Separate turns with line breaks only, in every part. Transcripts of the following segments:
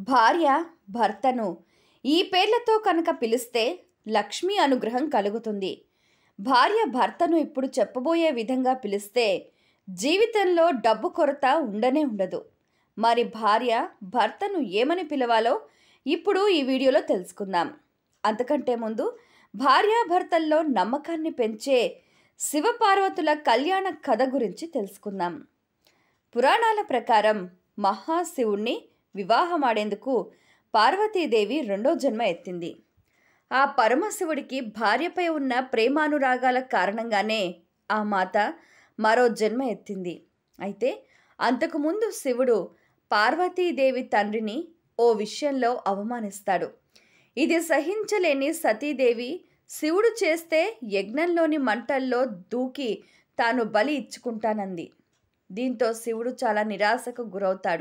భార్య భర్తను ఈ పేర్లతో కనుక పిలిస్తే లక్ష్మి అనుగ్రహం కలుగుతుంది భార్య భర్తను ఇప్పుడు చెప్పబోయే విధంగా పిలిస్తే జీవితంలో డబ్బు కొరత ఉండనే ఉండదు మరి భార్య భర్తను ఏమని పిలవాలో ఇప్పుడు ఈ వీడియోలో తెలుసుకుందాం అంతకంటే ముందు భార్యాభర్తల్లో నమ్మకాన్ని పెంచే శివపార్వతుల కళ్యాణ కథ గురించి తెలుసుకుందాం పురాణాల ప్రకారం మహాశివుణ్ణి వివాహమాడేందుకు పార్వతీదేవి రెండో జన్మ ఎత్తింది ఆ పరమశివుడికి భార్యపై ఉన్న ప్రేమానురాగాల కారణంగానే ఆ మాత మరో జన్మ ఎత్తింది అయితే అంతకుముందు శివుడు పార్వతీదేవి తండ్రిని ఓ విషయంలో అవమానిస్తాడు ఇది సహించలేని సతీదేవి శివుడు చేస్తే యజ్ఞంలోని మంటల్లో దూకి తాను బలి ఇచ్చుకుంటానంది దీంతో శివుడు చాలా నిరాశకు గురవుతాడు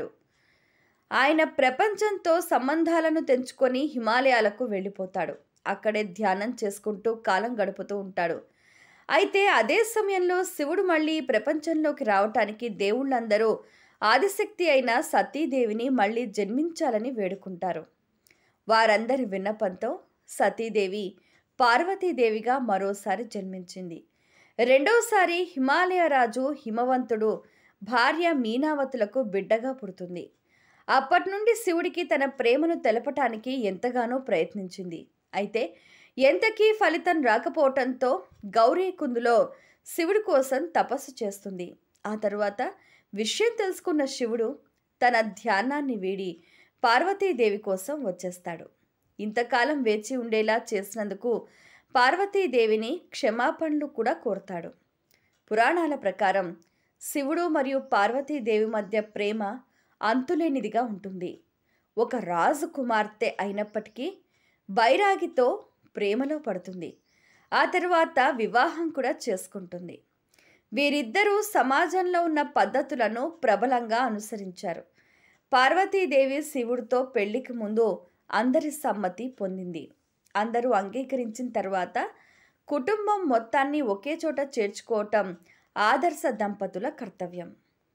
ఆయన ప్రపంచంతో సంబంధాలను తెంచుకొని హిమాలయాలకు వెళ్ళిపోతాడు అక్కడే ధ్యానం చేసుకుంటూ కాలం గడుపుతూ ఉంటాడు అయితే అదే సమయంలో శివుడు మళ్ళీ ఈ ప్రపంచంలోకి రావటానికి దేవుళ్ళందరూ ఆదిశక్తి అయిన సతీదేవిని మళ్ళీ జన్మించాలని వేడుకుంటారు వారందరి విన్నపంతో సతీదేవి పార్వతీదేవిగా మరోసారి జన్మించింది రెండోసారి హిమాలయ రాజు హిమవంతుడు భార్య మీనావతులకు బిడ్డగా పుడుతుంది అప్పటి నుండి శివుడికి తన ప్రేమను తెలపటానికి ఎంతగానో ప్రయత్నించింది అయితే ఎంతకీ ఫలితం రాకపోవటంతో గౌరీకుందులో శివుడి కోసం తపస్సు చేస్తుంది ఆ తరువాత విషయం తెలుసుకున్న శివుడు తన ధ్యానాన్ని వీడి పార్వతీదేవి కోసం వచ్చేస్తాడు ఇంతకాలం వేచి ఉండేలా చేసినందుకు పార్వతీదేవిని క్షమాపణలు కూడా కోరతాడు పురాణాల ప్రకారం శివుడు మరియు పార్వతీదేవి మధ్య ప్రేమ అంతులేనిదిగా ఉంటుంది ఒక రాజు కుమార్తె అయినప్పటికీ బైరాగితో ప్రేమలో పడుతుంది ఆ తరువాత వివాహం కూడా చేసుకుంటుంది వీరిద్దరూ సమాజంలో ఉన్న పద్ధతులను ప్రబలంగా అనుసరించారు పార్వతీదేవి శివుడితో పెళ్లికి ముందు అందరి సమ్మతి పొందింది అందరూ అంగీకరించిన తర్వాత కుటుంబం మొత్తాన్ని ఒకే చోట చేర్చుకోవటం ఆదర్శ దంపతుల కర్తవ్యం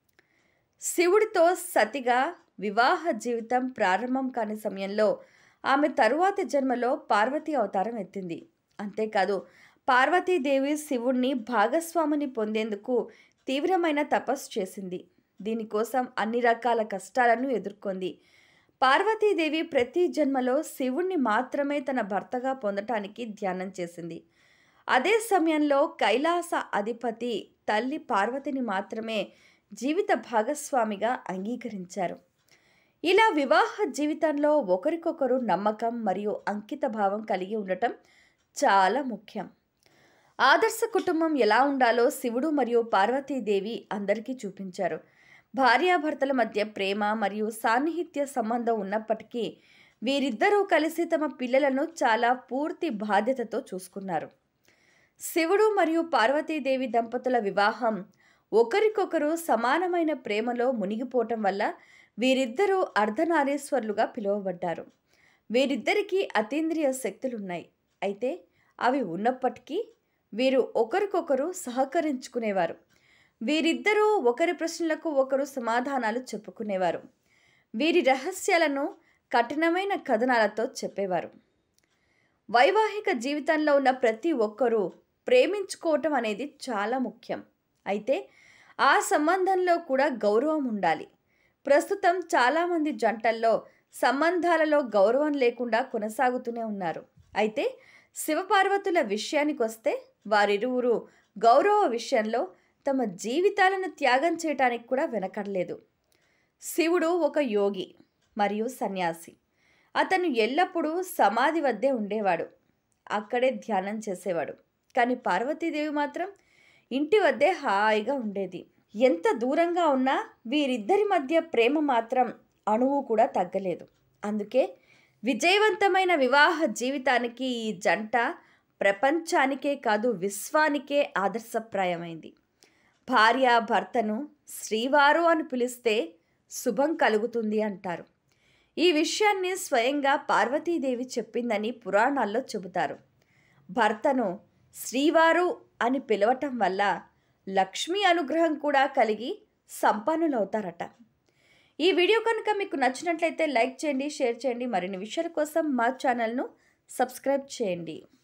శివుడితో సతిగా వివాహ జీవితం ప్రారంభం కాని సమయంలో ఆమె తరువాతి జన్మలో పార్వతీ అవతారం ఎత్తింది అంతేకాదు పార్వతీదేవి శివుణ్ణి భాగస్వామిని పొందేందుకు తీవ్రమైన తపస్సు చేసింది దీనికోసం అన్ని రకాల కష్టాలను ఎదుర్కొంది పార్వతీదేవి ప్రతి జన్మలో శివుణ్ణి మాత్రమే తన భర్తగా పొందటానికి ధ్యానం చేసింది అదే సమయంలో కైలాస అధిపతి తల్లి పార్వతిని మాత్రమే జీవిత భాగస్వామిగా అంగీకరించారు ఇలా వివాహ జీవితంలో ఒకరికొకరు నమ్మకం మరియు అంకిత భావం కలిగి ఉండటం చాలా ముఖ్యం ఆదర్శ కుటుంబం ఎలా ఉండాలో శివుడు మరియు పార్వతీదేవి అందరికీ చూపించారు భార్యాభర్తల మధ్య ప్రేమ మరియు సాన్నిహిత్య సంబంధం ఉన్నప్పటికీ వీరిద్దరూ కలిసి తమ పిల్లలను చాలా పూర్తి బాధ్యతతో చూసుకున్నారు శివుడు మరియు పార్వతీదేవి దంపతుల వివాహం ఒకరికొకరు సమానమైన ప్రేమలో మునిగిపోవటం వల్ల వీరిద్దరూ అర్ధనారీశ్వరులుగా పిలువబడ్డారు వీరిద్దరికీ అతీంద్రియ శక్తులున్నాయి అయితే అవి ఉన్నప్పటికీ వీరు ఒకరికొకరు సహకరించుకునేవారు వీరిద్దరూ ఒకరి ప్రశ్నలకు ఒకరు సమాధానాలు చెప్పుకునేవారు వీరి రహస్యాలను కఠినమైన కథనాలతో చెప్పేవారు వైవాహిక జీవితంలో ఉన్న ప్రతి ఒక్కరూ ప్రేమించుకోవటం అనేది చాలా ముఖ్యం అయితే ఆ సంబంధంలో కూడా గౌరవం ఉండాలి ప్రస్తుతం చాలామంది జంటల్లో సంబంధాలలో గౌరవం లేకుండా కొనసాగుతూనే ఉన్నారు అయితే శివపార్వతుల విషయానికి వస్తే వారిరువురు గౌరవ విషయంలో తమ జీవితాలను త్యాగం చేయటానికి కూడా వెనకడలేదు శివుడు ఒక యోగి మరియు సన్యాసి అతను ఎల్లప్పుడూ సమాధి వద్దే ఉండేవాడు అక్కడే ధ్యానం చేసేవాడు కానీ పార్వతీదేవి మాత్రం ఇంటి వద్దే హాయిగా ఉండేది ఎంత దూరంగా ఉన్నా వీరిద్దరి మధ్య ప్రేమ మాత్రం అణువు కూడా తగ్గలేదు అందుకే విజయవంతమైన వివాహ జీవితానికి ఈ జంట ప్రపంచానికే కాదు విశ్వానికే ఆదర్శప్రాయమైంది భార్య భర్తను శ్రీవారు అని పిలిస్తే శుభం కలుగుతుంది అంటారు ఈ విషయాన్ని స్వయంగా పార్వతీదేవి చెప్పిందని పురాణాల్లో చెబుతారు భర్తను శ్రీవారు అని పిలవటం వల్ల లక్ష్మీ అనుగ్రహం కూడా కలిగి సంపన్నులవుతారట ఈ వీడియో కనుక మీకు నచ్చినట్లయితే లైక్ చేయండి షేర్ చేయండి మరిన్ని విషయాల కోసం మా ఛానల్ను సబ్స్క్రైబ్ చేయండి